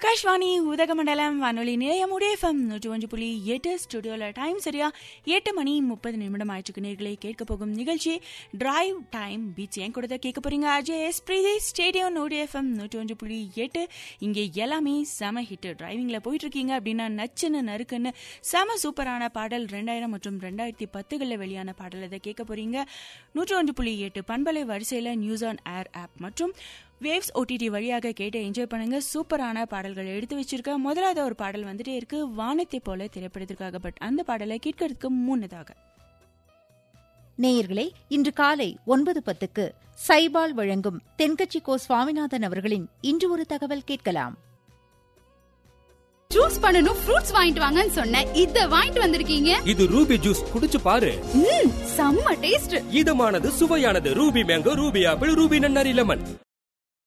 ஆகாஷ்வாணி உதகமண்டலம் வானொலி நிலையம் உடையஃபம் நூற்றி ஒன்று புள்ளி எட்டு ஸ்டுடியோல டைம் சரியா எட்டு மணி முப்பது நிமிடம் ஆயிடுச்சு நேர்களை கேட்க போகும் நிகழ்ச்சி டிரைவ் டைம் பீச் என் கூட கேட்க போறீங்க அஜய் எஸ் பிரீதி ஸ்டேடியம் நூடிஎஃப்எம் நூற்றி ஒன்று புள்ளி எட்டு இங்கே எல்லாமே செம ஹிட் டிரைவிங்ல போயிட்டு இருக்கீங்க அப்படின்னா நச்சுன்னு நறுக்குன்னு செம சூப்பரான பாடல் ரெண்டாயிரம் மற்றும் ரெண்டாயிரத்தி பத்துகளில் வெளியான பாடல் அதை கேட்க போறீங்க நூற்றி ஒன்று புள்ளி எட்டு பண்பலை வரிசையில் நியூஸ் ஆன் ஏர் ஆப் மற்றும் வேவ்ஸ் ஓடிடி வழியாக கேட்டு என்ஜாய் பண்ணுங்க சூப்பரான பாடல்கள் எடுத்து வச்சிருக்க முதலாவது ஒரு பாடல் வந்துட்டே இருக்கு வானத்தை போல திரைப்படத்திற்காக பட் அந்த பாடலை கேட்கறதுக்கு முன்னதாக நேயர்களே இன்று காலை ஒன்பது பத்துக்கு சைபால் வழங்கும் தென்கட்சி கோ சுவாமிநாதன் அவர்களின் இன்று ஒரு தகவல் கேட்கலாம் ஜூஸ் பண்ணனும் ஃப்ரூட்ஸ் வாங்கிட்டு வாங்கன்னு சொன்னேன் இத வாங்கிட்டு வந்திருக்கீங்க இது ரூபி ஜூஸ் குடிச்சு பாரு ம் செம்ம டேஸ்ட் இதமானது சுவையானது Ruby mango Ruby apple Ruby நன்னாரி லெமன்